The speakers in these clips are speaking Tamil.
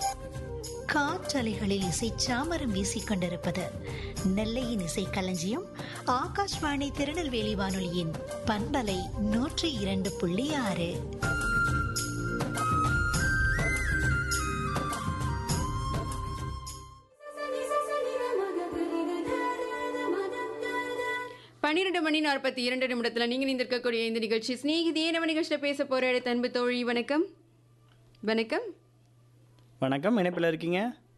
காற்றலைகளில் இசை சாமரம் வீசிக் கொண்டிருப்பது நெல்லையின் இசை களஞ்சியம் ஆகாஷ்வாணி திருநெல்வேலி வானொலியின் பண்பலை நூற்றி இரண்டு புள்ளி ஆறு பன்னிரெண்டு மணி நாற்பத்தி இரண்டு நிமிடத்தில் நீங்கள் நிந்திருக்கக்கூடிய இந்த நிகழ்ச்சி ஸ்நேகிதியே நம்ம நிகழ்ச்சியில் பேச போகிற அடுத்த அன்பு தோழி வணக்கம் வணக்கம் வணக்கம் இணைப்பில் இருக்கீங்க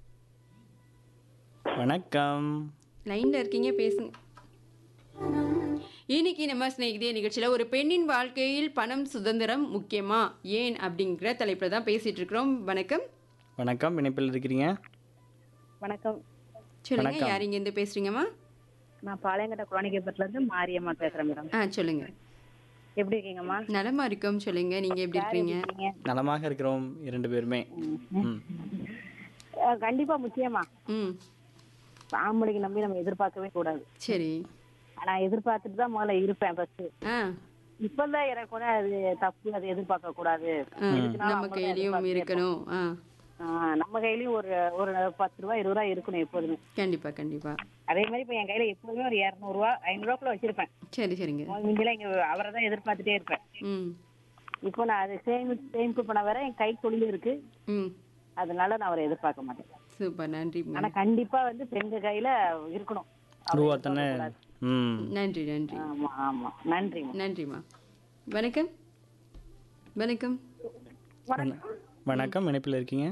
வணக்கம் லைனில் இருக்கீங்க பேசுங்க இன்னைக்கு நம்ம ஸ்நேகிதிய நிகழ்ச்சியில் ஒரு பெண்ணின் வாழ்க்கையில் பணம் சுதந்திரம் முக்கியமா ஏன் அப்படிங்கிற தலைப்பில் தான் பேசிட்டு இருக்கிறோம் வணக்கம் வணக்கம் இணைப்பில் இருக்கிறீங்க வணக்கம் சொல்லுங்க வணக்கம். யார் இங்கேருந்து பேசுறீங்கம்மா நான் பாளையங்கோட்டை குழந்தைக்கப்பட்டில இருந்து மாரியம்மா பேசுறேன் மேடம் ஆ சொல்லுங்க எப்படி இருக்கீங்கம்மா நலமா இருக்கோம் சொல்லுங்க நீங்க எப்படி இருக்கிறீங்க இருக்கீங்க? நலமாக இருக்கிறோம் இரண்டு பேருமே ம் அஹ் கண்டிப்பா முக்கியமா ம் ஆம்பளைக்கு நம்பி நம்ம எதிர்பார்க்கவே கூடாது சரி நான் எதிர்பார்த்துட்டு தான் முதல்ல இருப்பேன் ஃபர்ஸ்ட் ஆ இப்பதான் எனக்கு கூட அது தப்பு அதை எதிர்பார்க்க கூடாது ஆ, எதுக்குனாலும் நம்ம நம்மளே கையிலயும் எதிர்பார்த்துட்டே இருக்கணும் ஆ ஆஹ் நம்ம கையிலயும் ஒரு ஒரு பத்து ரூபா இருபது ரூபா இருக்கணும் எப்போதுமே கண்டிப்பா கண்டிப்பா அதே மாதிரி இப்ப என் கையில எப்போதுமே ஒரு இருநூறு ரூபா ஐநூறு ரூபாக்குள்ள வச்சிருப்பேன் சரி சரிங்க முந்தில இங்க அவரை தான் எதிர்பார்த்துட்டே இருப்பேன் ம் இப்போ நான் அது சேமி சேமிப்பு பண்ண வேற என் கை தொழில் இருக்கு ம் அதனால நான் அவரை எதிர்பார்க்க மாட்டேன் சூப்பர் நன்றி ஆனா கண்டிப்பா வந்து பெண்க கையில இருக்கணும் அவரை ரூபா தானே எதிர்பார்க்கக்கூடாது. ம் நன்றி நன்றி ஆமா ஆமா நன்றிம்மா நன்றிம்மா வணக்கம் வணக்கம் வண- வணக்கம் இணைப்பில் இருக்கீங்க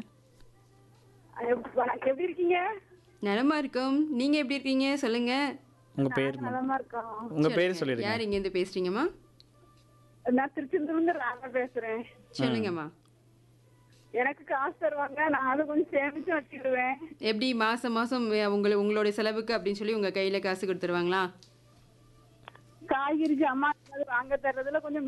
எப்படி இருக்கீங்க நலமா இருக்கோம் நீங்க எப்படி இருக்கீங்க சொல்லுங்க உங்கள் பேர் நலமா இருக்கோம் உங்கள் பேர் சொல்லிடுங்க யார் இங்க இருந்து பேசுறீங்கம்மா நான் திருச்செந்தூர்ல ராம பேசுறேன் சொல்லுங்கம்மா எனக்கு காசு தருவாங்க நான் அதை கொஞ்சம் சேமிச்சு வச்சுக்கிடுவேன் எப்படி மாசம் மாசம் உங்களை உங்களோட செலவுக்கு அப்படின்னு சொல்லி உங்க கையில காசு கொடுத்துருவாங்களா காய்கறி ஜாமான் வாங்க தர்றதுல கொஞ்சம்